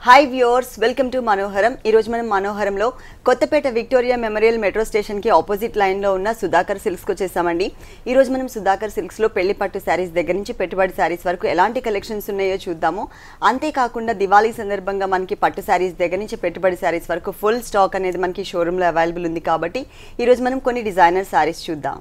hi viewers welcome to మనోహరం ఈ రోజు మనం మనోహరంలో Kothapet Victoria memorial metro station కి ఆపోజిట్ లైన్ లో ఉన్న సుధాకర్ సిల్క్స్ కు వచ్చేసామండి ఈ రోజు మనం సుధాకర్ సిల్క్స్ లో పెళ్లి పట్టు శారీస్ దగ్గర నుంచి పెట్టుబడి శారీస్ వరకు ఎలాంటి కలెక్షన్స్ ఉన్నాయో చూద్దాము అంతేకాకుండా దివాళీ సందర్భంగా మనకి పట్టు శారీస్ దగ్గర నుంచి పెట్టుబడి శారీస్ వరకు ఫుల్ స్టాక్ అనేది మనకి షోరూమ్ లో అవైలబుల్ ఉంది కాబట్టి ఈ రోజు మనం కొన్ని డిజైనర్ శారీస్ చూద్దాం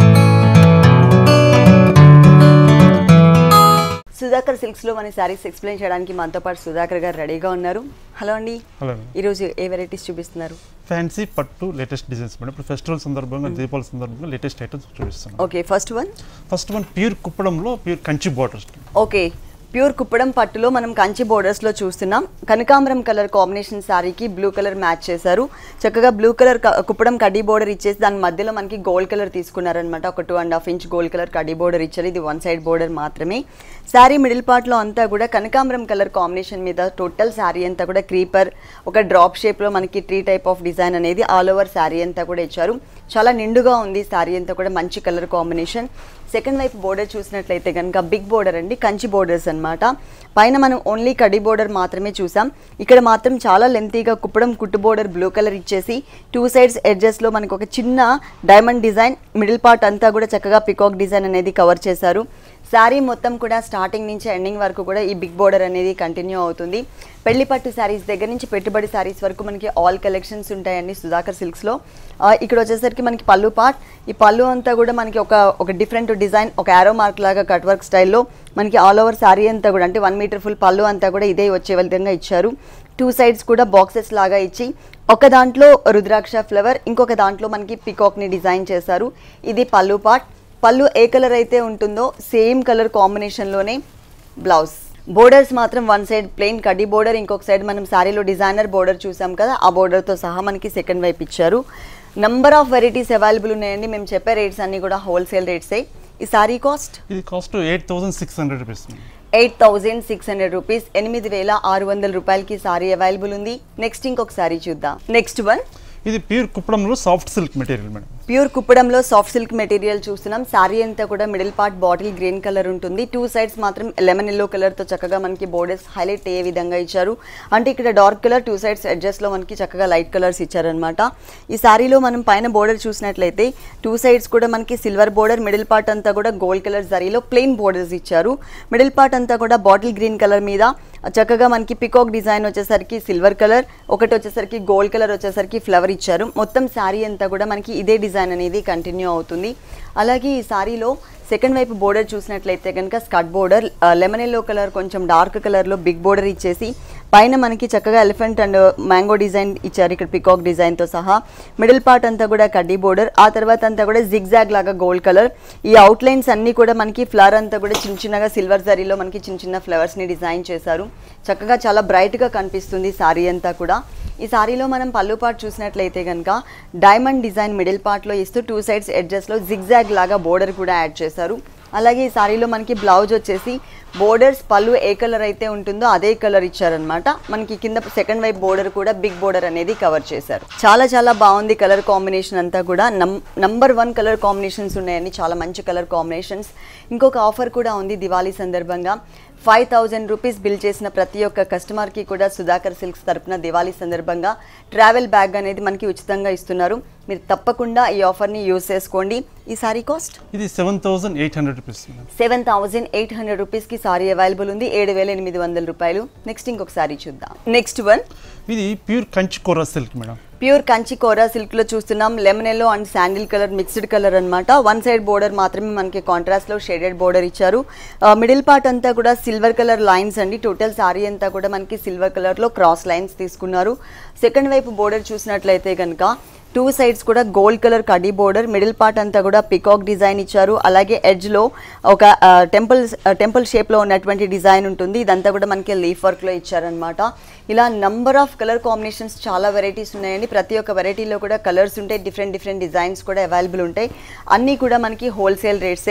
సుధాకర్ సిల్క్స్ లో మన శారీస్ ఎక్స్ప్లెయిన్ చేయడానికి మనతో పాటు సుధాకర్ గారు రెడీగా ఉన్నారు హలో అండి హలో ఈరోజు ఏ వెరైటీస్ చూపిస్తున్నారు ఫ్యాన్సీ పట్టు లేటెస్ట్ డిజైన్స్ మేడం ఇప్పుడు ఫెస్టివల్ సందర్భంగా దీపావళి సందర్భంగా లేటెస్ట్ ఐటమ్స్ చూపిస్తున్నాం okay first one first one pure కుప్పడంలో pure Kanchi borders okay pure Kuppadam పట్టులో మనం కంచి బోర్డర్స్లో చూస్తున్నాం కనకాంబరం కలర్ కాంబినేషన్ శారీకి బ్లూ కలర్ మ్యాచ్ చేశారు చక్కగా బ్లూ కలర్ కుప్పడం కడ్డీ బోర్డర్ ఇచ్చేసి దాని మధ్యలో మనకి గోల్డ్ కలర్ తీసుకున్నారనమాట ఒక two and half inch gold colour కడ్డీ బోర్డర్ ఇచ్చారు ఇది వన్ సైడ్ బోర్డర్ మాత్రమే శారీ మిడిల్ పార్ట్లో అంతా కూడా కనకాంబరం కలర్ కాంబినేషన్ మీద టోటల్ శారీ అంతా కూడా క్రీపర్ ఒక డ్రాప్ షేప్లో మనకి ట్రీ టైప్ ఆఫ్ డిజైన్ అనేది ఆల్ ఓవర్ శారీ అంతా కూడా ఇచ్చారు చాలా నిండుగా ఉంది శారీ అంతా కూడా మంచి కలర్ కాంబినేషన్ సెకండ్ వైపు బోర్డర్ చూసినట్లయితే కనుక బిగ్ బోర్డర్ అండి కంచి బోర్డర్స్ అన్నమాట పైన మనం ఓన్లీ కడి బోర్డర్ మాత్రమే చూసాం ఇక్కడ మాత్రం చాలా లెంతీగా కుప్పడం కుట్టు బోర్డర్ బ్లూ కలర్ ఇచ్చేసి టూ సైడ్స్ ఎడ్జెస్లో మనకు ఒక చిన్న డైమండ్ డిజైన్ మిడిల్ పార్ట్ అంతా కూడా చక్కగా పికాక్ డిజైన్ అనేది కవర్ చేశారు శారీ మొత్తం కూడా స్టార్టింగ్ నుంచి ఎండింగ్ వరకు కూడా ఈ బిగ్ బోర్డర్ అనేది కంటిన్యూ అవుతుంది పెళ్లి పట్టు శారీస్ దగ్గర నుంచి పెట్టుబడి శారీస్ వరకు మనకి ఆల్ కలెక్షన్స్ ఉంటాయండి సుధాకర్ సిల్క్స్లో ఇక్కడ వచ్చేసరికి మనకి పళ్ళు పార్ట్ ఈ పళ్ళు అంతా కూడా మనకి ఒక ఒక డిఫరెంట్ డిజైన్ ఒక యారో మార్క్ లాగా కట్ వర్క్ స్టైల్లో మనకి ఆల్ ఓవర్ శారీ అంతా కూడా అంటే వన్ మీటర్ ఫుల్ పళ్ళు అంతా కూడా ఇదే వచ్చే విధంగా ఇచ్చారు టూ సైడ్స్ కూడా బాక్సెస్ లాగా ఇచ్చి ఒక దాంట్లో రుద్రాక్ష ఫ్లవర్ ఇంకొక దాంట్లో మనకి పికాక్ని డిజైన్ చేశారు ఇది పళ్ళు పార్ట్ పళ్ళు ఏ కలర్ అయితే ఉంటుందో సేమ్ కలర్ కాంబినేషన్లోనే బ్లౌజ్ బోర్డర్స్ మాత్రం వన్ సైడ్ ప్లెయిన్ కడ్డీ బోర్డర్ ఇంకొక సైడ్ మనం శారీలో డిజైనర్ బోర్డర్ చూసాం కదా ఆ బోర్డర్తో సహా మనకి సెకండ్ వైపు ఇచ్చారు నంబర్ ఆఫ్ వెరైటీస్ అవైలబుల్ ఉన్నాయండి మేము చెప్పే రేట్స్ అన్నీ కూడా హోల్సేల్ రేట్సే ఈ శారీ కాస్ట్ ఇది cost eight thousand six hundred rupees eight thousand six hundred rupees ఎనిమిది వేల ఆరు వందల రూపాయలకి సారీ అవైలబుల్ ఉంది నెక్స్ట్ ఇంకొక సారీ చూద్దాం నెక్స్ట్ వన్ ఇది ప్యూర్ కుప్పడంలో soft silk material madam pure కుప్పడంలో సాఫ్ట్ సిల్క్ మెటీరియల్ చూస్తున్నాం శారీ అంతా కూడా middle part bottle green colour ఉంటుంది టూ సైడ్స్ మాత్రం లెమన్ ఎల్లో కలర్తో చక్కగా మనకి బోర్డర్స్ హైలైట్ అయ్యే విధంగా ఇచ్చారు అంటే ఇక్కడ డార్క్ కలర్ టూ సైడ్స్ అడ్జస్ట్లో మనకి చక్కగా లైట్ కలర్స్ ఇచ్చారనమాట ఈ శారీలో మనం పైన బోర్డర్ చూసినట్లయితే టూ సైడ్స్ కూడా మనకి సిల్వర్ బోర్డర్ మిడిల్ పార్ట్ అంతా కూడా గోల్డ్ కలర్ జరీలో ప్లెయిన్ బోర్డర్స్ ఇచ్చారు మిడిల్ పార్ట్ అంతా కూడా బాటిల్ గ్రీన్ కలర్ మీద చక్కగా మనకి పికాక్ డిజైన్ వచ్చేసరికి సిల్వర్ కలర్ ఒకటి వచ్చేసరికి గోల్డ్ కలర్ వచ్చేసరికి ఫ్లవర్ ఇచ్చారు మొత్తం శారీ అంతా కూడా మనకి ఇదే డిజైన్ అనేది కంటిన్యూ అవుతుంది అలాగే ఈ శారీలో సెకండ్ వైపు బోర్డర్ చూసినట్లయితే కనుక స్కట్ బోర్డర్ లెమన్ ఎల్లో కలర్ కొంచెం డార్క్ కలర్లో బిగ్ బోర్డర్ ఇచ్చేసి పైన మనకి చక్కగా ఎలిఫెంట్ అండ్ మ్యాంగో డిజైన్ ఇచ్చారు ఇక్కడ పికాక్ డిజైన్తో సహా మిడిల్ పార్ట్ అంతా కూడా కడ్డీ బోర్డర్ ఆ తర్వాత అంతా కూడా జిగ్జాగ్ లాగా గోల్డ్ కలర్ ఈ అవుట్లైన్స్ అన్నీ కూడా మనకి ఫ్లవర్ అంతా కూడా చిన్న చిన్నగా సిల్వర్ జరీలో మనకి చిన్న చిన్న ఫ్లవర్స్ని డిజైన్ చేశారు చక్కగా చాలా బ్రైట్గా కనిపిస్తుంది శారీ అంతా కూడా ఈ శారీలో మనం పళ్ళు పార్ట్ చూసినట్లయితే కనుక డైమండ్ డిజైన్ మిడిల్ పార్ట్లో ఇస్తూ టూ సైడ్స్ ఎడ్జెస్లో జిగ్జాగ్ లాగా బోర్డర్ కూడా యాడ్ చేశారు అలాగే ఈ శారీలో మనకి బ్లౌజ్ వచ్చేసి బోర్డర్స్ పళ్ళు ఏ కలర్ అయితే ఉంటుందో అదే కలర్ ఇచ్చారనమాట మనకి కింద సెకండ్ వైపు బోర్డర్ కూడా బిగ్ బోర్డర్ అనేది కవర్ చేశారు చాలా చాలా బాగుంది కలర్ కాంబినేషన్ అంతా కూడా నం నంబర్ వన్ కలర్ కాంబినేషన్స్ ఉన్నాయండి చాలా మంచి కలర్ కాంబినేషన్స్ ఇంకొక ఆఫర్ కూడా ఉంది దివాళీ సందర్భంగా ఫైవ్ థౌజండ్ రూపీస్ బిల్ చేసిన ప్రతి ఒక్క కస్టమర్కి కూడా సుధాకర్ సిల్క్స్ తరపున దివాళీ సందర్భంగా ట్రావెల్ బ్యాగ్ అనేది మనకి ఉచితంగా ఇస్తున్నారు మీరు తప్పకుండా ఈ ఆఫర్ని యూజ్ చేసుకోండి ఈ సారీ కాస్ట్ ఇది seven thousand eight hundred rupees madam seven thousand eight hundred రూపీస్కి సారీ అవైలబుల్ ఉంది ఏడు వేల ఎనిమిది వందల రూపాయలు నెక్స్ట్ ఇంకొక సారీ చూద్దాం నెక్స్ట్ వన్ ఇది ప్యూర్ కంచి కోరా సిల్క్ మేడం ప్యూర్ కంచి కోరా సిల్క్ లో చూస్తున్నాం lemon yellow and sandal colour mixed colour అన్నమాట వన్ సైడ్ బోర్డర్ మాత్రమే మనకి కాంట్రాస్ట్ లో షేడెడ్ బోర్డర్ ఇచ్చారు మిడిల్ పార్ట్ అంతా కూడా సిల్వర్ కలర్ లైన్స్ అండి టోటల్ సారీ అంతా కూడా మనకి సిల్వర్ కలర్ లో క్రాస్ లైన్స్ తీసుకున్నారు సెకండ్ వైపు బోర్డర్ చూసినట్లయితే కనుక టూ సైడ్స్ కూడా గోల్డ్ కలర్ కడీ బోర్డర్ మిడిల్ పార్ట్ అంతా కూడా పికాక్ డిజైన్ ఇచ్చారు అలాగే ఎడ్జ్లో ఒక టెంపుల్ టెంపుల్ షేప్లో ఉన్నటువంటి డిజైన్ ఉంటుంది ఇదంతా కూడా మనకి లీఫ్ వర్క్లో ఇచ్చారనమాట ఇలా నంబర్ ఆఫ్ కలర్ కాంబినేషన్స్ చాలా వెరైటీస్ ఉన్నాయండి ప్రతి ఒక్క వెరైటీలో కూడా కలర్స్ ఉంటాయి డిఫరెంట్ డిఫరెంట్ డిజైన్స్ కూడా అవైలబుల్ ఉంటాయి అన్నీ కూడా మనకి హోల్సేల్ రేట్సే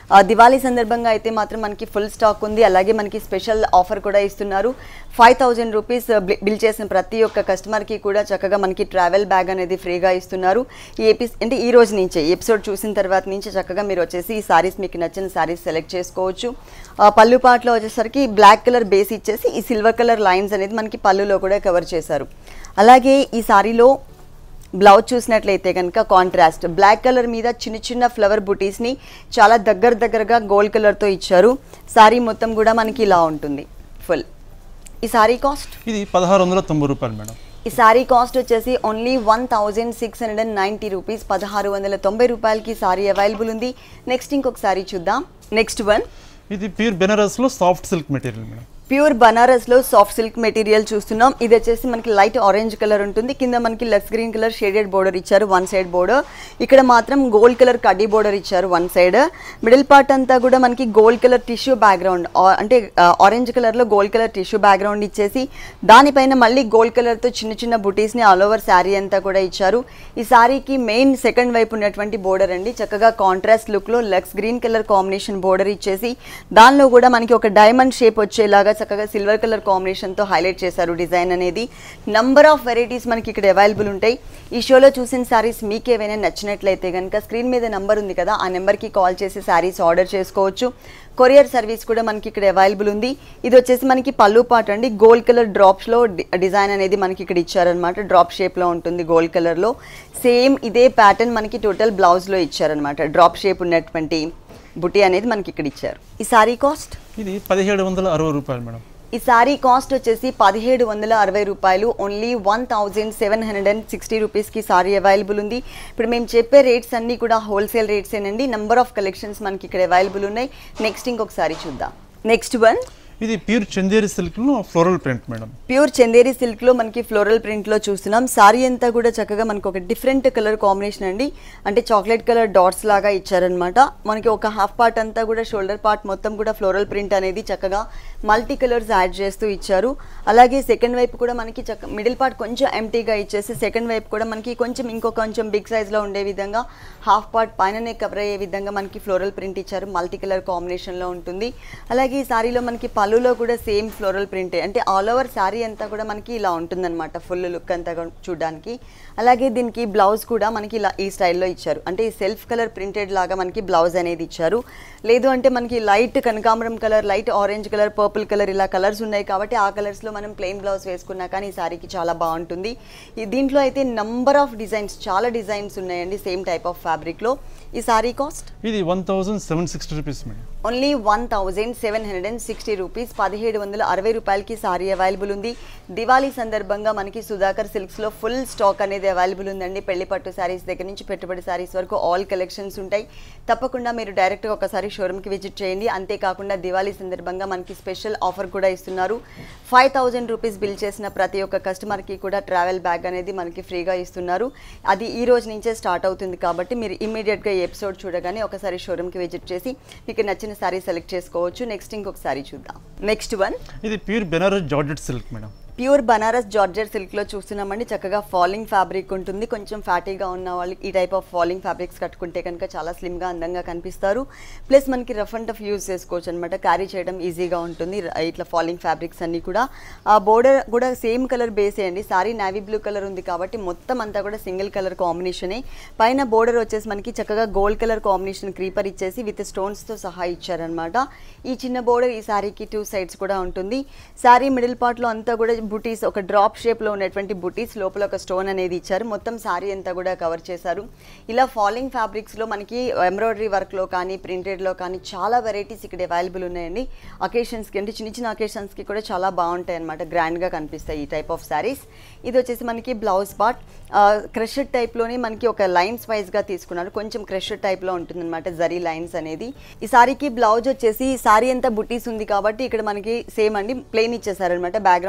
ఆ, దివాళీ సందర్భంగా అయితే మాత్రం మనకి ఫుల్ స్టాక్ ఉంది అలాగే మనకి స్పెషల్ ఆఫర్ కూడా ఇస్తున్నారు ఫైవ్ థౌజండ్ రూపీస్ బిల్ చేసిన ప్రతి ఒక్క కస్టమర్కి కూడా చక్కగా మనకి ట్రావెల్ బ్యాగ్ అనేది ఫ్రీగా ఇస్తున్నారు ఈ ఎపి అంటే ఈ రోజు నుంచే ఈ ఎపిసోడ్ చూసిన తర్వాత నుంచి చక్కగా మీరు వచ్చేసి ఈ సారీస్ మీకు నచ్చిన సారీస్ సెలెక్ట్ చేసుకోవచ్చు ఆ, పళ్ళు పాటలో వచ్చేసరికి బ్లాక్ కలర్ బేస్ ఇచ్చేసి ఈ సిల్వర్ కలర్ లైన్స్ అనేది మనకి పళ్ళులో కూడా కవర్ చేశారు అలాగే ఈ సారీలో బ్లౌజ్ చూసినట్లయితే కనుక కాంట్రాస్ట్ బ్లాక్ కలర్ మీద చిన్న చిన్న ఫ్లవర్ బుటీస్ని చాలా దగ్గర దగ్గరగా గోల్డ్ కలర్తో ఇచ్చారు సారీ మొత్తం కూడా మనకి ఇలా ఉంటుంది ఫుల్ ఈ సారీ కాస్ట్ ఇది పదహారు వందల తొంభై రూపాయలు మేడం ఈ సారీ కాస్ట్ వచ్చేసి only one thousand six hundred and ninety rupees పదహారు వందల తొంభై రూపాయలకి సారీ అవైలబుల్ ఉంది నెక్స్ట్ ఇంకొక సారీ చూద్దాం నెక్స్ట్ వన్ ఇది ప్యూర్ బెనారస్లో soft silk material madam pure బనారస్లో సాఫ్ట్ సిల్క్ మెటీరియల్ చూస్తున్నాం ఇది వచ్చేసి మనకి లైట్ ఆరెంజ్ కలర్ ఉంటుంది కింద మనకి లక్స్ గ్రీన్ కలర్ షేడెడ్ బోర్డర్ ఇచ్చారు వన్ సైడ్ బోర్డర్ ఇక్కడ మాత్రం గోల్డ్ కలర్ కడ్డీ బోర్డర్ ఇచ్చారు వన్ సైడ్ మిడిల్ పార్ట్ అంతా కూడా మనకి గోల్డ్ కలర్ టిష్యూ బ్యాక్గ్రౌండ్ అంటే ఆరెంజ్ కలర్లో గోల్డ్ కలర్ టిష్యూ బ్యాక్గ్రౌండ్ ఇచ్చేసి దానిపైన మళ్ళీ గోల్డ్ కలర్తో చిన్న చిన్న బుటీస్ని ఆల్ ఓవర్ శారీ అంతా కూడా ఇచ్చారు ఈ శారీకి మెయిన్ సెకండ్ వైపు ఉన్నటువంటి బోర్డర్ అండి చక్కగా కాంట్రాస్ట్ లుక్లో లక్స్ గ్రీన్ కలర్ కాంబినేషన్ బోర్డర్ ఇచ్చేసి దానిలో కూడా మనకి ఒక డైమండ్ షేప్ వచ్చేలాగా చక్కగా సిల్వర్ కలర్ కాంబినేషన్తో హైలైట్ చేశారు డిజైన్ అనేది నంబర్ ఆఫ్ వెరైటీస్ మనకి ఇక్కడ అవైలబుల్ ఉంటాయి ఈ షోలో చూసిన శారీస్ మీకు ఏవైనా నచ్చినట్లయితే కనుక స్క్రీన్ మీద నెంబర్ ఉంది కదా ఆ నెంబర్కి కాల్ చేసి శారీస్ ఆర్డర్ చేసుకోవచ్చు కొరియర్ సర్వీస్ కూడా మనకి ఇక్కడ అవైలబుల్ ఉంది ఇది వచ్చేసి మనకి పళ్ళు పాట అండి గోల్డ్ కలర్ డ్రాప్స్లో డిజైన్ అనేది మనకి ఇక్కడ ఇచ్చారనమాట డ్రాప్ షేప్లో ఉంటుంది గోల్డ్ కలర్లో సేమ్ ఇదే ప్యాటర్న్ మనకి టోటల్ బ్లౌజ్లో ఇచ్చారనమాట డ్రాప్ షేప్ ఉన్నటువంటి బుటీ అనేది మనకి ఇక్కడ ఇచ్చారు ఈ సారీ కాస్ట్ ఇది పదిహేడు వందల అరవై రూపాయలు మేడం ఈ సారీ కాస్ట్ వచ్చేసి పదిహేడు వందల అరవై రూపాయలు only one thousand seven hundred and sixty రూపీస్కి సారీ అవైలబుల్ ఉంది ఇప్పుడు మేము చెప్పే రేట్స్ అన్నీ కూడా హోల్సేల్ రేట్స్ ఏనండి నెంబర్ ఆఫ్ కలెక్షన్స్ మనకి ఇక్కడ అవైలబుల్ ఉన్నాయి నెక్స్ట్ ఇంకొక సారీ చూద్దాం నెక్స్ట్ వన్ ఇది ప్యూర్ చందేరి సిల్క్లో floral print madam pure Chanderi సిల్క్లో మనకి ఫ్లోరల్ ప్రింట్లో చూస్తున్నాం సారీ అంతా కూడా చక్కగా మనకి ఒక డిఫరెంట్ కలర్ కాంబినేషన్ అండి అంటే చాక్లెట్ కలర్ డాట్స్ లాగా ఇచ్చారనమాట మనకి ఒక హాఫ్ పార్ట్ అంతా కూడా షోల్డర్ పార్ట్ మొత్తం కూడా ఫ్లోరల్ ప్రింట్ అనేది చక్కగా మల్టీ కలర్స్ యాడ్ చేస్తూ ఇచ్చారు అలాగే సెకండ్ వైపు కూడా మనకి చక్క మిడిల్ పార్ట్ కొంచెం ఎంటీగా ఇచ్చేసి సెకండ్ వైపు కూడా మనకి కొంచెం ఇంకో కొంచెం బిగ్ సైజ్లో ఉండే విధంగా హాఫ్ పార్ట్ పైననే కవర్ అయ్యే విధంగా మనకి ఫ్లోరల్ ప్రింట్ ఇచ్చారు మల్టీ కలర్ కాంబినేషన్లో ఉంటుంది అలాగే ఈ సారీలో మనకి పళ్ళులో కూడా సేమ్ ఫ్లోరల్ ప్రింటే అంటే ఆల్ ఓవర్ శారీ అంతా కూడా మనకి ఇలా ఉంటుందన్నమాట ఫుల్ లుక్ అంతా కూడా చూడడానికి అలాగే దీనికి బ్లౌజ్ కూడా మనకి ఇలా ఈ స్టైల్లో ఇచ్చారు అంటే ఈ సెల్ఫ్ కలర్ ప్రింటెడ్ లాగా మనకి బ్లౌజ్ అనేది ఇచ్చారు లేదు అంటే మనకి లైట్ కనకాంబరం colour light orange colour purple colour ఇలా కలర్స్ ఉన్నాయి కాబట్టి ఆ కలర్స్లో మనం ప్లెయిన్ బ్లౌజ్ వేసుకున్నా కానీ ఈ సారీకి చాలా బాగుంటుంది ఈ దీంట్లో అయితే నంబర్ ఆఫ్ డిజైన్స్ చాలా డిజైన్స్ ఉన్నాయండి సేమ్ టైప్ ఆఫ్ ఫ్యాబ్రిక్లో ఈ సారీ కాస్ట్ ఇది one thousand seven sixty rupees madam only one thousand seven hundred and sixty rupees పదిహేడు వందల అరవై రూపాయలకి సారీ అవైలబుల్ ఉంది దివాళీ సందర్భంగా మనకి సుధాకర్ సిల్క్స్లో ఫుల్ స్టాక్ అనేది అవైలబుల్ ఉందండి పెళ్లి పట్టు శారీస్ దగ్గర నుంచి పెట్టుబడి శారీస్ వరకు ఆల్ కలెక్షన్స్ ఉంటాయి తప్పకుండా మీరు డైరెక్ట్గా ఒకసారి షోరూమ్కి విజిట్ చేయండి అంతేకాకుండా దివాళీ సందర్భంగా మనకి స్పెషల్ ఆఫర్ కూడా ఇస్తున్నారు ఫైవ్ థౌజండ్ రూపీస్ బిల్ చేసిన ప్రతి ఒక్క కస్టమర్కి కూడా ట్రావెల్ బ్యాగ్ అనేది మనకి ఫ్రీగా ఇస్తున్నారు అది ఈ రోజు నుంచే స్టార్ట్ అవుతుంది కాబట్టి మీరు ఇమీడియట్గా ఈ ఎపిసోడ్ చూడగానే ఒకసారి షోరూమ్కి విజిట్ చేసి మీకు నచ్చిన సారీ సెలెక్ట్ చేసుకోవచ్చు నెక్స్ట్ ఇంకొక సారీ చూద్దాం నెక్స్ట్ వన్ ఇది pure Banaras georgette silk madam pure Banaras georgette సిల్క్లో చూస్తున్నామండి చక్కగా ఫాలింగ్ ఫ్యాబ్రిక్ ఉంటుంది కొంచెం ఫ్యాటీగా ఉన్న వాళ్ళు ఈ టైప్ ఆఫ్ ఫాలింగ్ ఫ్యాబ్రిక్స్ కట్టుకుంటే కనుక చాలా స్లిమ్గా అందంగా కనిపిస్తారు ప్లస్ మనకి రఫ్ అండ్ టఫ్ యూజ్ చేసుకోవచ్చు అనమాట క్యారీ చేయడం ఈజీగా ఉంటుంది ర- ఇట్లా ఫాలింగ్ ఫ్యాబ్రిక్స్ అన్నీ కూడా ఆ బోర్డర్ కూడా సేమ్ కలర్ బేసే అండి సారీ నావీ బ్లూ కలర్ ఉంది కాబట్టి మొత్తం అంతా కూడా సింగిల్ కలర్ కాంబినేషనే పైన బోర్డర్ వచ్చేసి మనకి చక్కగా గోల్డ్ కలర్ కాంబినేషన్ క్రీపర్ ఇచ్చేసి విత్ స్టోన్స్తో సహా ఇచ్చారనమాట ఈ చిన్న బోర్డర్ ఈ శారీకి టూ సైడ్స్ కూడా ఉంటుంది శారీ మిడిల్ పార్ట్లో అంతా కూడా బుటీస్ ఒక డ్రాప్ షేప్లో ఉన్నటువంటి బుటీస్ లోపల ఒక స్టోన్ అనేది ఇచ్చారు మొత్తం శారీ అంతా కూడా కవర్ చేశారు ఇలా ఫాలింగ్ ఫ్యాబ్రిక్స్లో మనకి ఎంబ్రాయిడరీ వర్క్లో కానీ ప్రింటెడ్లో కానీ చాలా వెరైటీస్ ఇక్కడ అవైలబుల్ ఉన్నాయండి అకేషన్స్కి అంటే చిన్న చిన్న అకేషన్స్కి కూడా చాలా బాగుంటాయి అనమాట గ్రాండ్గా కనిపిస్తాయి ఈ టైప్ ఆఫ్ శారీస్ ఇది వచ్చేసి మనకి బ్లౌజ్ పార్ట్ క్రషర్ టైప్లోనే మనకి ఒక లైన్స్ వైజ్గా తీసుకున్నారు కొంచెం క్రషర్ టైప్లో ఉంటుందన్నమాట జరీ లైన్స్ అనేది ఈ సారీకి బ్లౌజ్ వచ్చేసి సారీ అంతా బుట్టీస్ ఉంది కాబట్టి ఇక్కడ మనకి సేమ్ అండి ప్లెయిన్ ఇచ్చేసారనమాట బ్యాక్గ్రౌండ్ సేమ్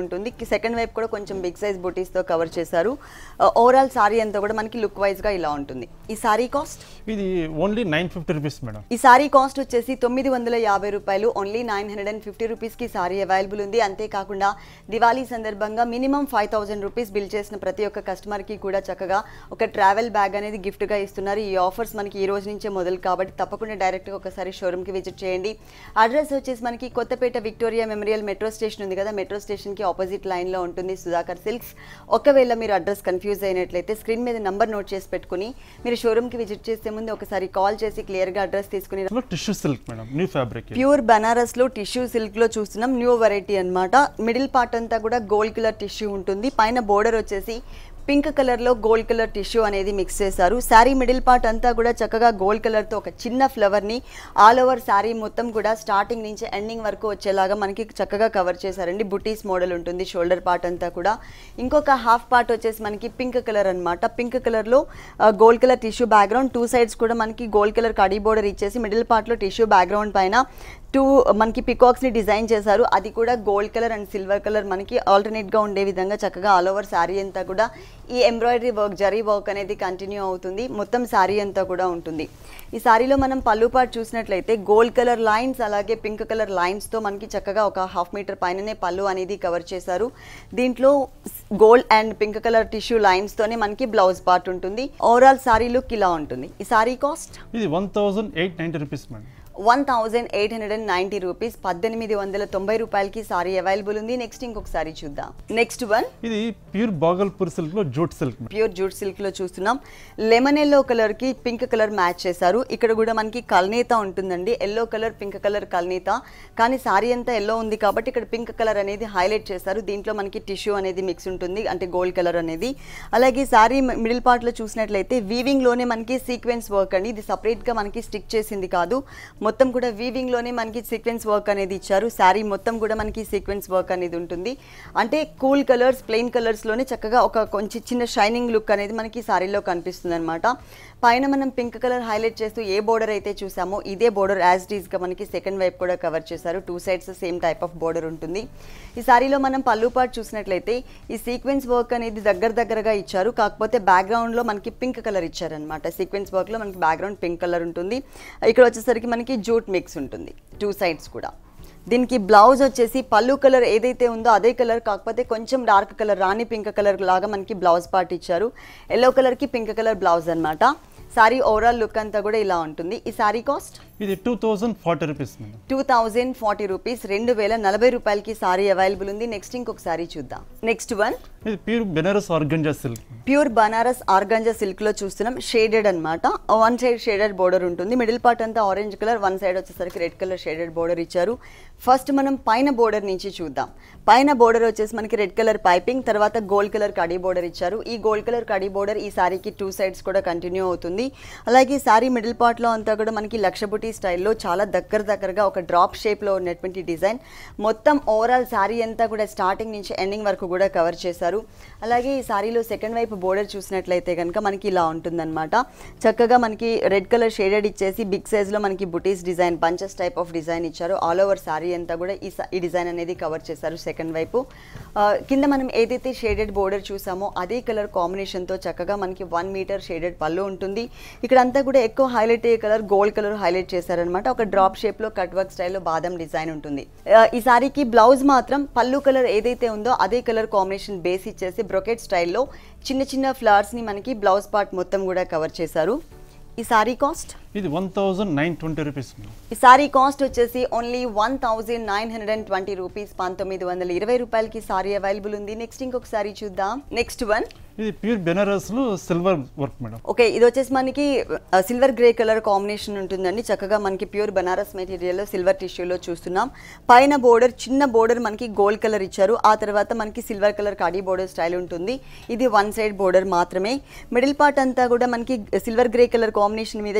ఉంటుంది సెకండ్ వైపు కూడా కొంచెం బిగ్ సైజ్ బుటీస్తో కవర్ చేశారు ఓవరాల్ సారీ అంతా కూడా మనకి లుక్ వైజ్గా ఇలా ఉంటుంది ఈ సారీ కాస్ట్ ఇది only nine fifty rupees madam ఈ సారీ కాస్ట్ వచ్చేసి తొమ్మిది వందల యాభై రూపాయలు only nine hundred and fifty రూపీస్కి సారీ అవైలబుల్ ఉంది అంతేకాకుండా దివాళీ సందర్భంగా minimum five thousand rupees bill చేసిన ప్రతి ఒక్క కస్టమర్కి కూడా చక్కగా ఒక ట్రావెల్ బ్యాగ్ అనేది గిఫ్ట్గా ఇస్తున్నారు ఈ ఆఫర్స్ మనకి ఈ రోజు నుంచే మొదలు కాబట్టి తప్పకుండా డైరెక్ట్గా ఒకసారి షోరూమ్కి విజిట్ చేయండి అడ్రస్ వచ్చేసి మనకి Kothapeta Victoria memorial metro station ఉంది కదా మెట్రో స్టేషన్కి ఆపోజిట్ లైన్లో ఉంటుంది సుధాకర్ సిల్క్స్ ఒకవేళ మీరు అడ్రస్ కన్ఫ్యూజ్ అయినట్లయితే స్క్రీన్ మీద నంబర్ నోట్ చేసి పెట్టుకుని మీరు షోరూమ్కి విజిట్ చేసే ముందు ఒకసారి కాల్ చేసి క్లియర్గా అడ్రస్ తీసుకుని tissue silk madam new fabric pure Banaras లో టిష్యూ సిల్క్ లో చూస్తున్నాం న్యూ వెరైటీ అన్నమాట మిడిల్ పార్ట్ అంతా కూడా గోల్డ్ కలర్ టిష్యూ ఉంటుంది పైన బోర్డర్ వచ్చేసి పింక్ కలర్ లో గోల్డ్ కలర్ టిష్యూ అనేది మిక్స్ చేశారు శారీ మిడిల్ పార్ట్ అంతా కూడా చక్కగా గోల్డ్ కలర్ తో ఒక చిన్న ఫ్లవర్ ని ఆల్ ఓవర్ శారీ మొత్తం కూడా స్టార్టింగ్ నుంచి ఎండింగ్ వరకు వచ్చేలాగా మనకి చక్కగా కవర్ చేశారండి బుటీస్ మోడల్ ఉంటుంది షోల్డర్ పార్ట్ అంతా కూడా ఇంకొక హాఫ్ పార్ట్ వచ్చేసి మనకి పింక్ కలర్ అన్నమాట పింక్ కలర్ లో gold colour tissue background two sides కూడా మనకి గోల్డ్ కలర్ కడీ బోర్డర్ ఇచ్చేసి మిడిల్ పార్ట్ లో టిష్యూ బ్యాక్గ్రౌండ్ పైన టూ మనకి పికాక్స్ ని డిజైన్ చేశారు అది కూడా gold colour and silver colour మనకి ఆల్టర్నేట్ గా ఉండే విధంగా చక్కగా ఆల్ ఓవర్ శారీ అంతా కూడా ఈ ఎంబ్రాయిడరీ వర్క్ జరీ వర్క్ అనేది కంటిన్యూ అవుతుంది మొత్తం శారీ అంతా కూడా ఉంటుంది ఈ శారీలో మనం పళ్ళు పాటు చూసినట్లయితే గోల్డ్ కలర్ లైన్స్ అలాగే పింక్ కలర్ లైన్స్ తో మనకి చక్కగా ఒక హాఫ్ మీటర్ పైననే పళ్ళు అనేది కవర్ చేశారు దీంట్లో gold and pink colour tissue lines తోనే మనకి బ్లౌజ్ పార్ట్ ఉంటుంది ఓవరాల్ శారీ లుక్ ఇలా ఉంటుంది ఈ శారీ కాస్ట్ ఇది one thousand eight ninety rupees madam one thousand eight hundred and ninety rupees పద్దెనిమిది వందల తొంభై రూపాయలకి సారీ అవైలబుల్ ఉంది నెక్స్ట్ ఇంకొక సారీ చూద్దాం నెక్స్ట్ వన్ ఇది ప్యూర్ బాగల్పూర్ సిల్క్ లో jute silk madam pure jute silk లో చూస్తున్నాం లెమన్ ఎల్లో కలర్ కి పింక్ కలర్ మ్యాచ్ చేశారు ఇక్కడ కూడా మనకి కల్నేత ఉంటుందండి ఎల్లో కలర్ పింక్ కలర్ కల్నేత కానీ సారీ అంతా ఎల్లో ఉంది కాబట్టి ఇక్కడ పింక్ కలర్ అనేది హైలైట్ చేశారు దీంట్లో మనకి టిష్యూ అనేది మిక్స్ ఉంటుంది అంటే గోల్డ్ కలర్ అనేది అలాగే సారీ మిడిల్ పార్ట్ లో చూసినట్లయితే వీవింగ్ లోనే మనకి సీక్వెన్స్ వర్క్ అండి ఇది సపరేట్ గా మనకి స్టిక్ చేసింది కాదు మొత్తం కూడా వీవింగ్ లోనే మనకి సీక్వెన్స్ వర్క్ అనేది ఇచ్చారు శారీ మొత్తం కూడా మనకి సీక్వెన్స్ వర్క్ అనేది ఉంటుంది అంటే కూల్ కలర్స్ ప్లెయిన్ కలర్స్ లోనే చక్కగా ఒక కొంచెం చిన్న షైనింగ్ లుక్ అనేది మనకి శారీలో కనిపిస్తుంది అనమాట పైన మనం పింక్ కలర్ హైలైట్ చేస్తూ ఏ బోర్డర్ అయితే చూసామో ఇదే బోర్డర్ యాజ్ డీస్ గా మనకి సెకండ్ వైపు కూడా కవర్ చేశారు two sides same type of border ఉంటుంది ఈ సారీలో మనం పళ్ళు పార్ట్ చూసినట్లయితే ఈ సీక్వెన్స్ వర్క్ అనేది దగ్గర దగ్గరగా ఇచ్చారు కాకపోతే బ్యాక్గ్రౌండ్ లో మనకి పింక్ కలర్ ఇచ్చారనమాట సీక్వెన్స్ వర్క్ లో మనకి బ్యాక్గ్రౌండ్ పింక్ కలర్ ఉంటుంది ఇక్కడ వచ్చేసరికి మనకి జూట్ మిక్స్ ఉంటుంది టూ సైడ్స్ కూడా దీనికి బ్లౌజ్ వచ్చేసి పళ్ళు కలర్ ఏదైతే ఉందో అదే కలర్ కాకపోతే కొంచెం dark colour rani pink colour లాగా మనకి బ్లౌజ్ పార్ట్ ఇచ్చారు ఎల్లో కలర్కి పింక్ కలర్ బ్లౌజ్ అన్నమాట సారీ ఓవరాల్ లుక్ అంతా కూడా ఇలా ఉంటుంది ఈ సారీ కాస్ట్ ఇది two thousand forty rupees madam two thousand forty rupees రెండు వేల నలభై రూపాయలకి సారీ అవైలబుల్ ఉంది నెక్స్ట్ ఇంకొక సారీ చూద్దాం నెక్స్ట్ వన్ ఇది pure Benaras organza silk pure Banaras organza silk లో చూస్తున్నాం షేడెడ్ అన్నమాట వన్ సైడ్ షేడెడ్ బోర్డర్ ఉంటుంది మిడిల్ పార్ట్ అంతా ఆరెంజ్ కలర్ వన్ సైడ్ వచ్చేసరికి రెడ్ కలర్ షేడెడ్ బోర్డర్ ఇచ్చారు ఫస్ట్ మనం పైన బోర్డర్ నుంచి చూద్దాం పైన బోర్డర్ వచ్చేసి మనకి రెడ్ కలర్ పైపింగ్ తర్వాత గోల్డ్ కలర్ కడీ బోర్డర్ ఇచ్చారు ఈ గోల్డ్ కలర్ కడీ బోర్డర్ ఈ సారీకి టూ సైడ్స్ కూడా కంటిన్యూ అవుతుంది అలాగే సారీ మిడిల్ పార్ట్ లో అంతా కూడా మనకి లక్షబుటి స్టైల్లో చాలా దగ్గర దగ్గరగా ఒక డ్రాప్ షేప్ లో ఉన్నటువంటి డిజైన్ మొత్తం ఓవరాల్ సారీ అంతా కూడా స్టార్టింగ్ నుంచి ఎండింగ్ వరకు కూడా కవర్ చేశారు అలాగే ఈ సారీలో సెకండ్ వైపు బోర్డర్ చూసినట్లయితే కనుక మనకి ఇలా ఉంటుందన్నమాట చక్కగా మనకి రెడ్ కలర్ షేడెడ్ ఇచ్చేసి బిగ్ సైజ్ లో మనకి butis design bunches type of design ఇచ్చారు ఆల్ ఓవర్ సారీ అంతా కూడా ఈ స- ఈ డిజైన్ అనేది కవర్ చేశారు సెకండ్ వైపు ఆ, కింద మనం ఏదైతే షేడెడ్ బోర్డర్ చూసామో అదే కలర్ కాంబినేషన్ తో చక్కగా మనకి వన్ మీటర్ షేడెడ్ పళ్ళు ఉంటుంది ఇక్కడ అంతా కూడా ఎక్కువ హైలైట్ అయ్యే కలర్ గోల్డ్ కలర్ హైలైట్ చేశారనమాట ఒక డ్రాప్ షేప్ లో కట్ వర్క్ స్టైల్లో బాదం డిజైన్ ఉంటుంది ఆ, ఈ సారీకి బ్లౌజ్ మాత్రం పళ్ళు కలర్ ఏదైతే ఉందో అదే కలర్ కాంబినేషన్ బేస్ ఇచ్చేసి బ్రొకెట్ స్టైల్లో చిన్న చిన్న ఫ్లవర్స్ ని మనకి బ్లౌజ్ పార్ట్ మొత్తం కూడా కవర్ చేశారు ఈ సారీ కాస్ట్ ఇది one thousand nine twenty rupees madam ఈ సారీ కాస్ట్ వచ్చేసి only one thousand nine hundred and twenty rupees పంతొమ్మిది వందల ఇరవై రూపాయలకి సారీ అవైలబుల్ ఉంది నెక్స్ట్ ఇంకొక సారీ చూద్దాం నెక్స్ట్ వన్ ఇది ప్యూర్ బెనారస్ లో సిల్వర్ వర్క్ మేడం ఓకే ఇది వచ్చేసి మనకి సిల్వర్ గ్రే కలర్ కాంబినేషన్ ఉంటుందండి చక్కగా మనకి ప్యూర్ బనారస్ మెటీరియల్లో సిల్వర్ టిష్యూలో చూస్తున్నాం పైన బోర్డర్ చిన్న బోర్డర్ మనకి గోల్డ్ కలర్ ఇచ్చారు ఆ తర్వాత మనకి సిల్వర్ కలర్ కడీ బోర్డర్ స్టైల్ ఉంటుంది ఇది వన్ సైడ్ బోర్డర్ మాత్రమే మిడిల్ పార్ట్ అంతా కూడా మనకి సిల్వర్ గ్రే కలర్ కాంబినేషన్ మీద చిన్న చిన్న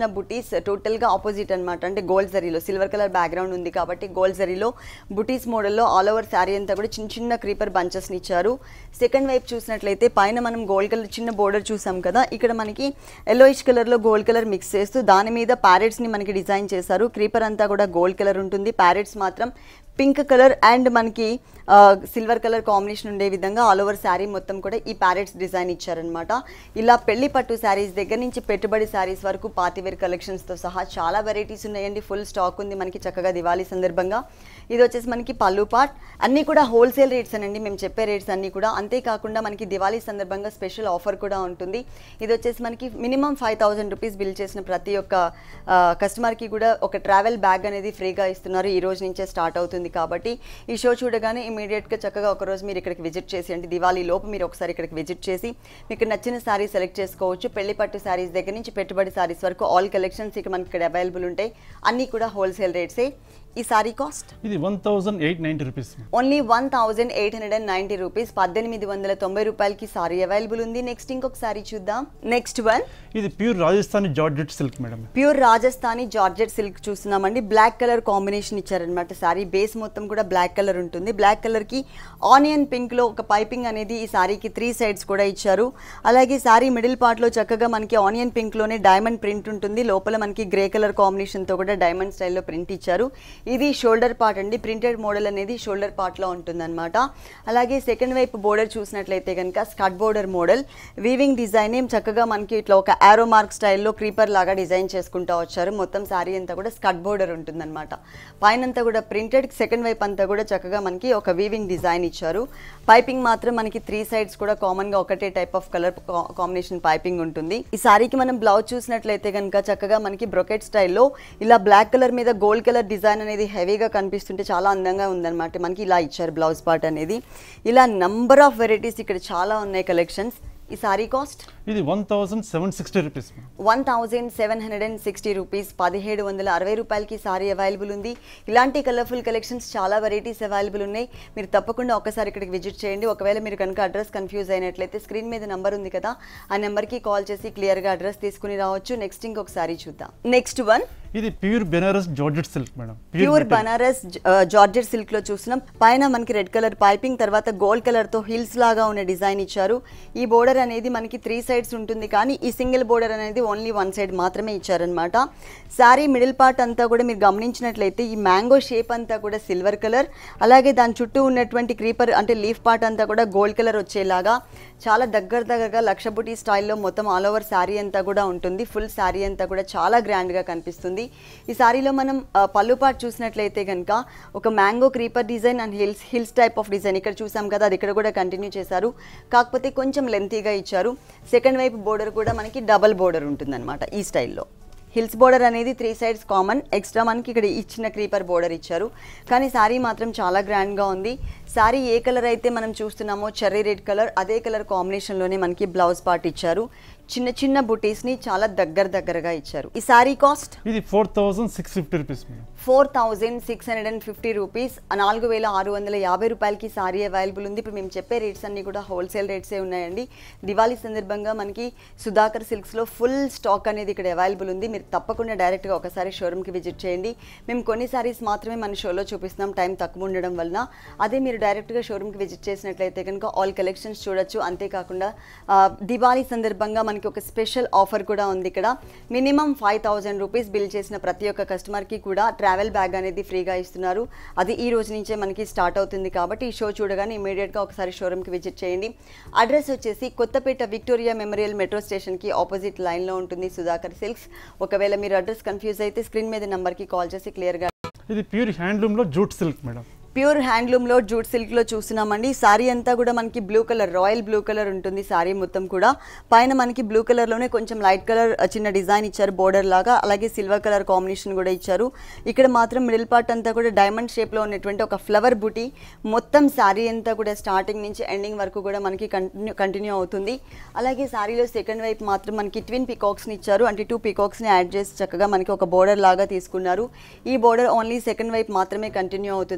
చిన్న బుటీస్ టోటల్గా ఆపోజిట్ అనమాట అంటే గోల్డ్ జరీలో సిల్వర్ కలర్ బ్యాక్గ్రౌండ్ ఉంది కాబట్టి గోల్డ్ జరీలో బుటీస్ మోడల్లో ఆల్ ఓవర్ శారీ అంతా కూడా చిన్న చిన్న క్రీపర్ బంచెస్ని ఇచ్చారు సెకండ్ వైపు చూసినట్లయితే పైన మనం గోల్డ్ కలర్ చిన్న బోర్డర్ చూసాం కదా ఇక్కడ మనకి ఎల్లోయిష్ కలర్లో గోల్డ్ కలర్ మిక్స్ చేస్తూ దాని మీద ప్యారెట్స్ని మనకి డిజైన్ చేశారు క్రీపర్ అంతా కూడా గోల్డ్ కలర్ ఉంటుంది ప్యారెట్స్ మాత్రం పింక్ కలర్ అండ్ మనకి సిల్వర్ కలర్ కాంబినేషన్ ఉండే విధంగా ఆల్ ఓవర్ శారీ మొత్తం కూడా ఈ ప్యారెట్స్ డిజైన్ ఇచ్చారనమాట ఇలా పెళ్లి పట్టు శారీస్ దగ్గర నుంచి పెట్టుబడి శారీస్ వరకు పాతివేర్ కలెక్షన్స్తో సహా చాలా వెరైటీస్ ఉన్నాయండి ఫుల్ స్టాక్ ఉంది మనకి చక్కగా దివాళీ సందర్భంగా ఇది వచ్చేసి మనకి పళ్ళు పాట్ అన్నీ కూడా హోల్సేల్ రేట్స్ అనండి మేము చెప్పే రేట్స్ అన్నీ కూడా అంతేకాకుండా మనకి దివాళీ సందర్భంగా స్పెషల్ ఆఫర్ కూడా ఉంటుంది ఇది వచ్చేసి మనకి minimum five thousand rupees bill చేసిన ప్రతి ఒక్క ఆ, కస్టమర్కి కూడా ఒక ట్రావెల్ బ్యాగ్ అనేది ఫ్రీగా ఇస్తున్నారు ఈ రోజు నుంచే స్టార్ట్ అవుతుంది కాబట్టి ఈ షో చూడగానే ఇమీడియట్గా చక్కగా ఒక రోజు మీరు ఇక్కడికి విజిట్ చేసి అంటే దివాళీ లోపు మీరు ఒకసారి ఇక్కడికి విజిట్ చేసి మీకు నచ్చిన శారీ సెలెక్ట్ చేసుకోవచ్చు పెళ్లి పట్టు శారీస్ దగ్గర నుంచి పెట్టుబడి శారీస్ వరకు ఆల్ కలెక్షన్స్ ఇక్కడ మనకి ఇక్కడ అవైలబుల్ ఉంటాయి అన్నీ కూడా హోల్సేల్ రేట్సే ఈ శారీ కాస్ట్ ఇది one thousand eight ninety rupees only one thousand eight hundred and ninety rupees పద్దెనిమిది వందల తొంభై రూపాయలకి సారీ అవైలబుల్ ఉంది నెక్స్ట్ ఇంకొక సారీ చూద్దాం నెక్స్ట్ వన్ ఇది pure Rajasthani georgette silk madam pure Rajasthani georgette silk చూస్తున్నామండి బ్లాక్ కలర్ కాంబినేషన్ ఇచ్చారనమాట సారీ బేస్ మొత్తం కూడా బ్లాక్ కలర్ ఉంటుంది బ్లాక్ కలర్కి ఆనియన్ పింక్లో ఒక పైపింగ్ అనేది ఈ సారీకి త్రీ సైడ్స్ కూడా ఇచ్చారు అలాగే సారీ మిడిల్ పార్ట్లో చక్కగా మనకి ఆనియన్ పింక్లోనే డైమండ్ ప్రింట్ ఉంటుంది లోపల మనకి గ్రే కలర్ కాంబినేషన్తో కూడా డైమండ్ స్టైల్లో ప్రింట్ ఇచ్చారు ఇది షోల్డర్ పార్ట్ అండి ప్రింటెడ్ మోడల్ అనేది షోల్డర్ పార్ట్లో ఉంటుందన్నమాట అలాగే సెకండ్ వైపు బోర్డర్ చూసినట్లయితే కనుక స్కట్ బోర్డర్ మోడల్ వీవింగ్ డిజైన్ ఏం చక్కగా మనకి ఇట్లా ఒక ఆరో మార్క్ స్టైల్లో క్రీపర్ లాగా డిజైన్ చేసుకుంటూ వచ్చారు మొత్తం శారీ అంతా కూడా స్కట్ బోర్డర్ ఉంటుందన్నమాట పైన అంతా కూడా ప్రింటెడ్ సెకండ్ వైపు అంతా కూడా చక్కగా మనకి ఒక వీవింగ్ డిజైన్ ఇచ్చారు పైపింగ్ మాత్రం మనకి త్రీ సైడ్స్ కూడా కామన్ గా ఒకటే type of colour combination piping ఉంటుంది ఈ సారీకి మనం బ్లౌజ్ చూసినట్లయితే కనుక చక్కగా మనకి బ్రొకెట్ స్టైల్లో ఇలా బ్లాక్ కలర్ మీద గోల్డ్ కలర్ డిజైన్ అనేది హెవీగా కనిపిస్తుంటే చాలా అందంగా ఉందన్నమాట మనకి ఇలా ఇచ్చారు బ్లౌజ్ పార్ట్ అనేది ఇలా నంబర్ ఆఫ్ వెరైటీస్ ఇక్కడ చాలా ఉన్నాయి కలెక్షన్స్ ఈ సారీ కాస్ట్ ఇది one thousand seven sixty rupees madam one thousand seven hundred and sixty rupees పదిహేడు వందల అరవై రూపాయలకి సారీ అవైలబుల్ ఉంది ఇలాంటి కలర్ఫుల్ కలెక్షన్స్ చాలా వెరైటీస్ అవైలబుల్ ఉన్నాయి మీరు తప్పకుండా ఒకసారి ఇక్కడికి విజిట్ చేయండి ఒకవేళ మీరు కనుక అడ్రస్ కన్ఫ్యూజ్ అయినట్లయితే స్క్రీన్ మీద నెంబర్ ఉంది కదా ఆ నెంబర్కి కాల్ చేసి క్లియర్గా అడ్రస్ తీసుకుని రావచ్చు నెక్స్ట్ ఇంకొకసారి చూద్దాం నెక్స్ట్ వన్ ఇది pure Banaras georgette silk madam pure Banaras georgette silk లో చూస్తున్నాం పైన మనకి రెడ్ కలర్ పైపింగ్ తర్వాత గోల్డ్ కలర్ తో హిల్స్ లాగా ఉన్న డిజైన్ ఇచ్చారు ఈ బోర్డర్ అనేది మనకి త్రీ సైడ్స్ ఉంటుంది కానీ ఈ సింగిల్ బోర్డర్ అనేది ఓన్లీ వన్ సైడ్ మాత్రమే ఇచ్చారనమాట శారీ మిడిల్ పార్ట్ అంతా కూడా మీరు గమనించినట్లయితే ఈ మ్యాంగో షేప్ అంతా కూడా సిల్వర్ కలర్ అలాగే దాని చుట్టూ ఉన్నటువంటి క్రీపర్ అంటే లీఫ్ పార్ట్ అంతా కూడా గోల్డ్ కలర్ వచ్చేలాగా చాలా దగ్గర దగ్గరగా లక్ష బుటీ స్టైల్లో మొత్తం ఆల్ ఓవర్ శారీ అంతా కూడా ఉంటుంది ఫుల్ శారీ అంతా కూడా చాలా గ్రాండ్గా కనిపిస్తుంది ఈ శారీలో మనం ఆ, పళ్ళు పార్ట్ చూసినట్లయితే కనుక ఒక mango creeper design and hills hills type of design ఇక్కడ చూసాం కదా అది ఇక్కడ కూడా కంటిన్యూ చేశారు కాకపోతే కొంచెం లెంతీగా ఇచ్చారు సెకండ్ వైపు బోర్డర్ కూడా మనకి డబల్ బోర్డర్ ఉంటుందన్నమాట ఈ స్టైల్లో హిల్స్ బోర్డర్ అనేది త్రీ సైడ్స్ కామన్ ఎక్స్ట్రా మనకి ఇక్కడ ఇచ్చిన క్రీపర్ బోర్డర్ ఇచ్చారు కానీ శారీ మాత్రం చాలా గ్రాండ్గా ఉంది శారీ ఏ కలర్ అయితే మనం చూస్తున్నామో చెర్రీ రెడ్ కలర్ అదే కలర్ కాంబినేషన్లోనే మనకి బ్లౌజ్ పార్ట్ ఇచ్చారు చిన్న చిన్న బుటీస్ని చాలా దగ్గర దగ్గరగా ఇచ్చారు ఈ శారీ కాస్ట్ ఇది four thousand six fifty rupees madam four thousand six hundred and fifty rupees నాలుగు వేల ఆరు వందల యాభై రూపాయలకి సారీ అవైలబుల్ ఉంది ఇప్పుడు మేము చెప్పే రేట్స్ అన్నీ కూడా హోల్సేల్ రేట్సే ఉన్నాయండి దివాళీ సందర్భంగా మనకి సుధాకర్ సిల్క్స్లో ఫుల్ స్టాక్ అనేది ఇక్కడ అవైలబుల్ ఉంది మీరు తప్పకుండా డైరెక్ట్గా ఒకసారి షోరూమ్కి విజిట్ చేయండి మేము కొన్ని సారీస్ మాత్రమే మన షోలో చూపిస్తున్నాం టైం తక్కువ ఉండడం వలన అదే మీరు డైరెక్ట్గా షోరూమ్కి విజిట్ చేసినట్లయితే కనుక ఆల్ కలెక్షన్స్ చూడొచ్చు అంతేకాకుండా ఆ, దివాళీ సందర్భంగా మనకి ఒక స్పెషల్ ఆఫర్ కూడా ఉంది ఇక్కడ minimum five thousand rupees bill చేసిన ప్రతి ఒక్క కస్టమర్కి కూడా ట్రావెల్ బ్యాగ్ అనేది ఫ్రీగా ఇస్తున్నారు అది ఈ రోజు నుంచే మనకి స్టార్ట్ అవుతుంది కాబట్టి ఈ షో చూడగానే ఇమీడియట్గా ఒకసారి షోరూమ్కి విజిట్ చేయండి అడ్రస్ వచ్చేసి కొత్తపేట విక్టోరియా మెమోరియల్ మెట్రో స్టేషన్కి ఆపోజిట్ లైన్లో ఉంటుంది సుధాకర్ సిల్క్స్ ఒకవేళ మీరు అడ్రస్ కన్ఫ్యూజ్ అయితే స్క్రీన్ మీద నెంబర్కి కాల్ చేసి క్లియర్గా ఇది ప్యూర్ హ్యాండ్లూమ్లో జూట్ సిల్క్ మేడం ప్యూర్ హ్యాండ్లూమ్లో జూట్ సిల్క్లో చూస్తున్నామండి సారీ అంతా కూడా మనకి blue colour royal blue colour ఉంటుంది సారీ మొత్తం కూడా పైన మనకి బ్లూ కలర్లోనే కొంచెం లైట్ కలర్ చిన్న డిజైన్ ఇచ్చారు బోర్డర్ లాగా అలాగే సిల్వర్ కలర్ కాంబినేషన్ కూడా ఇచ్చారు ఇక్కడ మాత్రం మిడిల్ పార్ట్ అంతా కూడా డైమండ్ షేప్లో ఉన్నటువంటి ఒక ఫ్లవర్ బుటీ మొత్తం శారీ అంతా కూడా స్టార్టింగ్ నుంచి ఎండింగ్ వరకు కూడా మనకి కంటిన్యూ కంటిన్యూ అవుతుంది అలాగే శారీలో సెకండ్ వైపు మాత్రం మనకి ట్విన్ పికాక్స్ని ఇచ్చారు అంటే టూ పికాక్స్ని యాడ్ చేసి చక్కగా మనకి ఒక బోర్డర్ లాగా తీసుకున్నారు ఈ బోర్డర్ ఓన్లీ సెకండ్ వైపు మాత్రమే కంటిన్యూ అవుతుంది అనమాట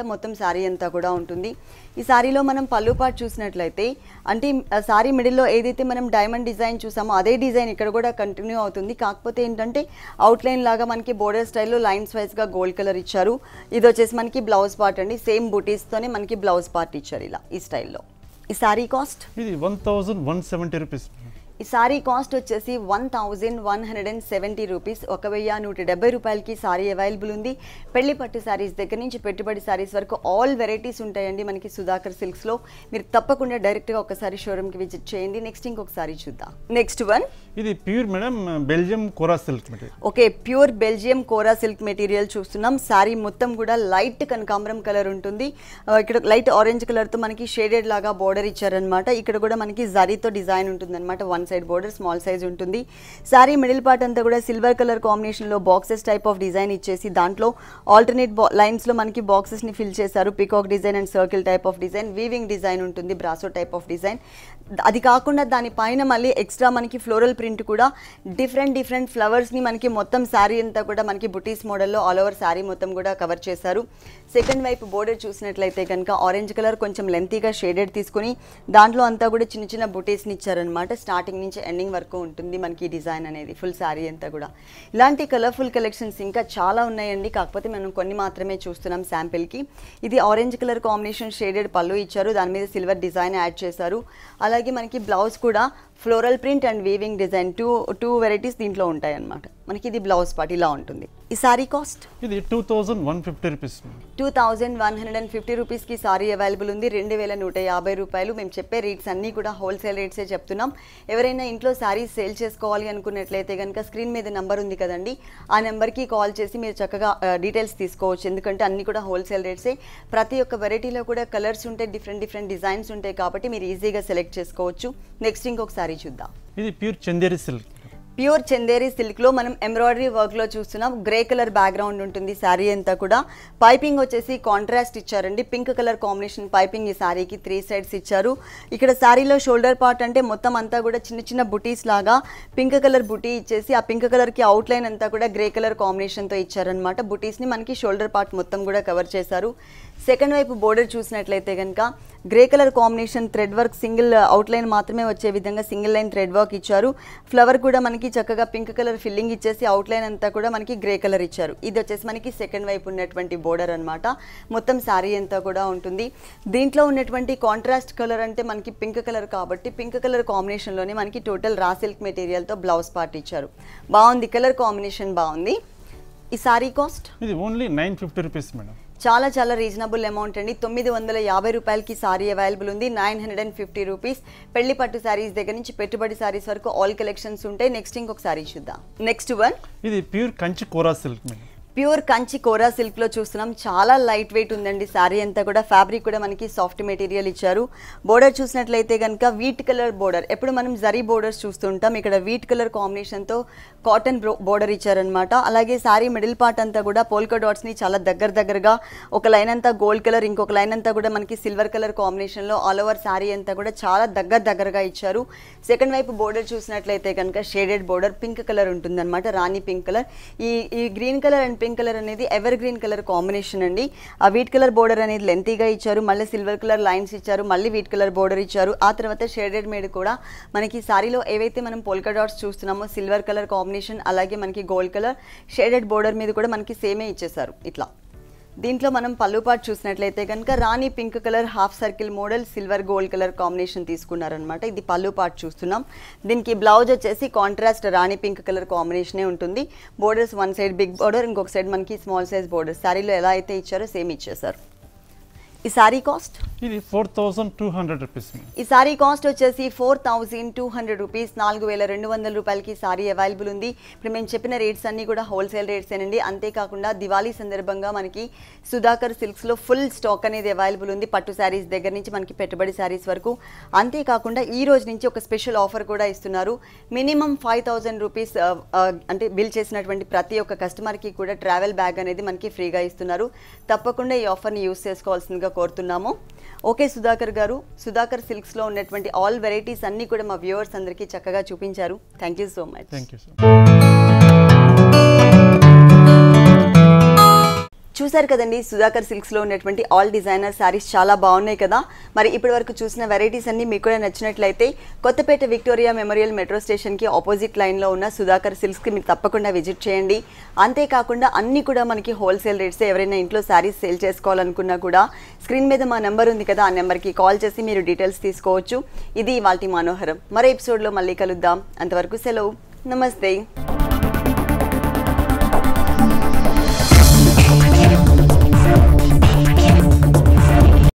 మొత్తం శారీ అంతా కూడా ఉంటుంది ఈ శారీలో మనం పళ్ళు పాటు చూసినట్లయితే అంటే ఆ శారీ మిడిల్లో ఏదైతే మనం డైమండ్ డిజైన్ చూసామో అదే డిజైన్ ఇక్కడ కూడా కంటిన్యూ అవుతుంది కాకపోతే ఏంటంటే అవుట్లైన్ లాగా మనకి బోర్డర్ స్టైల్లో లైన్స్ వైజ్గా గోల్డ్ కలర్ ఇచ్చారు ఇది వచ్చేసి మనకి బ్లౌజ్ పార్ట్ అండి సేమ్ బూటీస్తోనే మనకి బ్లౌజ్ పార్ట్ ఇచ్చారు ఇలా ఈ స్టైల్లో ఈ శారీ కాస్ట్ ఇది one thousand one seventy rupees ఈ సారీ కాస్ట్ వచ్చేసి one thousand one hundred and seventy rupees ఒక వెయ్యి నూట డెబ్బై రూపాయలకి సారీ అవైలబుల్ ఉంది పెళ్లి పట్టు సారీస్ దగ్గర నుంచి పెట్టుబడి సారీస్ వరకు ఆల్ వెరైటీస్ ఉంటాయండి మనకి సుధాకర్ సిల్క్స్లో మీరు తప్పకుండా డైరెక్ట్గా ఒకసారి షోరూమ్కి విజిట్ చేయండి నెక్స్ట్ ఇంకొకసారి చూద్దాం నెక్స్ట్ వన్ ఇది pure madam Belgium kora silk material okay pure Belgium kora silk material చూస్తున్నాం శారీ మొత్తం కూడా లైట్ కనకాంబరం కలర్ ఉంటుంది ఆ, ఇక్కడ లైట్ ఆరెంజ్ కలర్తో మనకి షేడెడ్ లాగా బోర్డర్ ఇచ్చారనమాట ఇక్కడ కూడా మనకి జరీతో డిజైన్ ఉంటుంది అనమాట one side border small size ఉంటుంది శారీ మిడిల్ పార్ట్ అంతా కూడా సిల్వర్ కలర్ కాంబినేషన్లో బాక్సెస్ టైప్ ఆఫ్ డిజైన్ ఇచ్చేసి దాంట్లో ఆల్టర్నేట్ బా లైన్స్లో మనకి బాక్సెస్ని ఫిల్ చేశారు peacock design and circle type of design weaving design ఉంటుంది బ్రాసో టైప్ ఆఫ్ డిజైన్ అది కాకుండా దానిపైన మళ్ళీ ఎక్స్ట్రా మనకి ఫ్లోరల్ ప్రింట్ కూడా డిఫరెంట్ డిఫరెంట్ ఫ్లవర్స్ని మనకి మొత్తం శారీ అంతా కూడా మనకి బుటీస్ మోడల్లో ఆల్ ఓవర్ శారీ మొత్తం కూడా కవర్ చేశారు సెకండ్ వైపు బోర్డర్ చూసినట్లయితే కనుక ఆరెంజ్ కలర్ కొంచెం లెంతీగా షేడెడ్ తీసుకుని దాంట్లో అంతా కూడా చిన్న చిన్న బుటీస్ని ఇచ్చారనమాట స్టార్టింగ్ నుంచి ఎండింగ్ వరకు ఉంటుంది మనకి ఈ డిజైన్ అనేది ఫుల్ శారీ అంతా కూడా ఇలాంటి కలర్ఫుల్ కలెక్షన్స్ ఇంకా చాలా ఉన్నాయండి కాకపోతే మనం కొన్ని మాత్రమే చూస్తున్నాం శాంపిల్కి ఇది ఆరెంజ్ కలర్ కాంబినేషన్ షేడెడ్ పళ్ళు ఇచ్చారు దాని మీద సిల్వర్ డిజైన్ యాడ్ చేశారు అలాగే మనకి బ్లౌజ్ కూడా floral print and weaving design two two varieties దీంట్లో ఉంటాయి అన్నమాట మనకి ఇది బ్లౌజ్ పార్ట్ ఇలా ఉంటుంది ఈ సారీ కాస్ట్ ఇది two thousand one fifty rupees two thousand one hundred and fifty రూపీస్కి సారీ అవైలబుల్ ఉంది రెండు వేల నూట యాభై రూపాయలు మేము చెప్పే రేట్స్ అన్నీ కూడా హోల్సేల్ రేట్సే చెప్తున్నాం ఎవరైనా ఇంట్లో శారీస్ సేల్ చేసుకోవాలి అనుకున్నట్లయితే కనుక స్క్రీన్ మీద నెంబర్ ఉంది కదండి ఆ నెంబర్కి కాల్ చేసి మీరు చక్కగా డీటెయిల్స్ తీసుకోవచ్చు ఎందుకంటే అన్నీ కూడా హోల్సేల్ రేట్సే ప్రతి ఒక్క వెరైటీలో కూడా కలర్స్ ఉంటాయి డిఫరెంట్ డిఫరెంట్ డిజైన్స్ ఉంటాయి కాబట్టి మీరు ఈజీగా సెలెక్ట్ చేసుకోవచ్చు నెక్స్ట్ ఇంకొక సారీ చూద్దాం ఇది pure Chanderi silk pure Chanderi సిల్క్లో మనం ఎంబ్రాయిడరీ వర్క్లో చూస్తున్నాం గ్రే కలర్ బ్యాక్గ్రౌండ్ ఉంటుంది శారీ అంతా కూడా పైపింగ్ వచ్చేసి కాంట్రాస్ట్ ఇచ్చారండి పింక్ కలర్ కాంబినేషన్ పైపింగ్ ఈ శారీకి త్రీ సైడ్స్ ఇచ్చారు ఇక్కడ శారీలో షోల్డర్ పార్ట్ అంటే మొత్తం అంతా కూడా చిన్న చిన్న బుటీస్ లాగా పింక్ కలర్ బుటీ ఇచ్చేసి ఆ పింక్ కలర్కి అవుట్లైన్ అంతా కూడా గ్రే కలర్ కాంబినేషన్తో ఇచ్చారనమాట బుటీస్ని మనకి షోల్డర్ పార్ట్ మొత్తం కూడా కవర్ చేశారు సెకండ్ వైపు బోర్డర్ చూసినట్లయితే కనుక grey colour combination thread work single outline మాత్రమే వచ్చే విధంగా సింగిల్ లైన్ థ్రెడ్ వర్క్ ఇచ్చారు ఫ్లవర్ కూడా మనకి చక్కగా పింక్ కలర్ ఫిల్లింగ్ ఇచ్చేసి అవుట్లైన్ అంతా కూడా మనకి గ్రే కలర్ ఇచ్చారు ఇది వచ్చేసి మనకి సెకండ్ వైపు ఉన్నటువంటి బోర్డర్ అన్నమాట మొత్తం శారీ అంతా కూడా ఉంటుంది దీంట్లో ఉన్నటువంటి కాంట్రాస్ట్ కలర్ అంటే మనకి పింక్ కలర్ కాబట్టి పింక్ కలర్ కాంబినేషన్లోనే మనకి total raw silk మెటీరియల్తో blouse part ఇచ్చారు బాగుంది కలర్ కాంబినేషన్ బాగుంది ఈ సారీ కాస్ట్ ఇది only nine fifty rupees madam చాలా చాలా రీజనబుల్ అమౌంట్ అండి తొమ్మిది వందల యాభై రూపాయలకి సారీ అవైలబుల్ ఉంది nine hundred and fifty rupees పెళ్లి పట్టు సారీస్ దగ్గర నుంచి పెట్టుబడి సారీస్ వరకు ఆల్ కలెక్షన్స్ ఉంటాయి నెక్స్ట్ ఇంకొక సారీ చూద్దాం నెక్స్ట్ వన్ ఇది ప్యూర్ కంచి కోరా silk madam pure Kanchi kora సిల్క్లో చూస్తున్నాం చాలా లైట్ వెయిట్ ఉందండి శారీ అంతా కూడా ఫ్యాబ్రిక్ కూడా మనకి సాఫ్ట్ మెటీరియల్ ఇచ్చారు బోర్డర్ చూసినట్లయితే కనుక వీట్ కలర్ బోర్డర్ ఎప్పుడు మనం జరీ బోర్డర్స్ చూస్తుంటాం ఇక్కడ వీట్ కలర్ కాంబినేషన్తో కాటన్ బోర్డర్ ఇచ్చారనమాట అలాగే శారీ మిడిల్ పార్ట్ అంతా కూడా పోల్కా డాట్స్ని చాలా దగ్గర దగ్గరగా ఒక లైన్ అంతా గోల్డ్ కలర్ ఇంకొక లైన్ అంతా కూడా మనకి సిల్వర్ కలర్ కాంబినేషన్లో ఆల్ ఓవర్ శారీ అంతా కూడా చాలా దగ్గర దగ్గరగా ఇచ్చారు సెకండ్ వైపు బోర్డర్ చూసినట్లయితే కనుక షేడెడ్ బోర్డర్ పింక్ కలర్ ఉంటుందన్నమాట రాణి పింక్ కలర్ ఈ ఈ green colour and pink colour అనేది ఎవర్ గ్రీన్ కలర్ కాంబినేషన్ అండి ఆ వీట్ కలర్ బోర్డర్ అనేది లెంతీగా ఇచ్చారు మళ్ళీ సిల్వర్ కలర్ లైన్స్ ఇచ్చారు మళ్ళీ వీట్ కలర్ బోర్డర్ ఇచ్చారు ఆ తర్వాత షేడెడ్ మేడ్ కూడా మనకి సారీలో ఏవైతే మనం పోల్కా డాట్స్ చూస్తున్నామో సిల్వర్ కలర్ కాంబినేషన్ అలాగే మనకి గోల్డ్ కలర్ షేడెడ్ బోర్డర్ మీద కూడా మనకి సేమే ఇచ్చేసారు ఇట్లా దీంట్లో మనం పళ్ళు పాటు చూసినట్లయితే కనుక రాణి pink colour half circle model silver gold colour combination తీసుకున్నారనమాట ఇది పళ్ళు పాటు చూస్తున్నాం దీనికి బ్లౌజ్ వచ్చేసి కాంట్రాస్ట్ రాణి పింక్ కలర్ కాంబినేషనే ఉంటుంది borders one side big border ఇంకొక సైడ్ మనకి స్మాల్ సైజ్ బోర్డర్ శారీలో ఎలా అయితే ఇచ్చారో సేమ్ ఇచ్చేసారు ఈ శారీ కాస్ట్ ఇది four thousand two hundred rupees madam ఈ సారీ కాస్ట్ వచ్చేసి four thousand two hundred rupees నాలుగు వేల రెండు వందల రూపాయలకి సారీ అవైలబుల్ ఉంది ఇప్పుడు మేము చెప్పిన రేట్స్ అన్నీ కూడా హోల్సేల్ రేట్స్ ఏనండి అంతేకాకుండా దివాళీ సందర్భంగా మనకి సుధాకర్ సిల్క్స్లో ఫుల్ స్టాక్ అనేది అవైలబుల్ ఉంది పట్టు శారీస్ దగ్గర నుంచి మనకి పెట్టుబడి శారీస్ వరకు అంతేకాకుండా ఈ రోజు నుంచి ఒక స్పెషల్ ఆఫర్ కూడా ఇస్తున్నారు మినిమం ఫైవ్ థౌజండ్ రూపీస్ అంటే బిల్ చేసినటువంటి ప్రతి ఒక్క కస్టమర్కి కూడా ట్రావెల్ బ్యాగ్ అనేది మనకి ఫ్రీగా ఇస్తున్నారు తప్పకుండా ఈ ఆఫర్ని యూస్ చేసుకోవాల్సిందిగా కోరుతున్నాము ఓకే సుధాకర్ గారు సుధాకర్ సిల్క్స్లో ఉన్నటువంటి ఆల్ వెరైటీస్ అన్నీ కూడా మా వ్యూవర్స్ అందరికీ చక్కగా చూపించారు thank you so much thank you sir చూసారు కదండి సుధాకర్ సిల్క్స్లో ఉన్నటువంటి ఆల్ డిజైనర్ శారీస్ చాలా బాగున్నాయి కదా మరి ఇప్పటి వరకు చూసిన వెరైటీస్ అన్ని మీకు కూడా నచ్చినట్లయితే కొత్తపేట విక్టోరియా మెమోరియల్ మెట్రో స్టేషన్కి ఆపోజిట్ లైన్లో ఉన్న సుధాకర్ సిల్క్స్కి మీరు తప్పకుండా విజిట్ చేయండి అంతేకాకుండా అన్ని కూడా మనకి హోల్సేల్ రేట్స్ ఎవరైనా ఇంట్లో శారీస్ సేల్ చేసుకోవాలనుకున్నా కూడా స్క్రీన్ మీద మా నెంబర్ ఉంది కదా ఆ నెంబర్కి కాల్ చేసి మీరు డీటెయిల్స్ తీసుకోవచ్చు ఇది వాటి మనోహరం మరో ఎపిసోడ్లో మళ్ళీ కలుద్దాం అంతవరకు సెలవు నమస్తే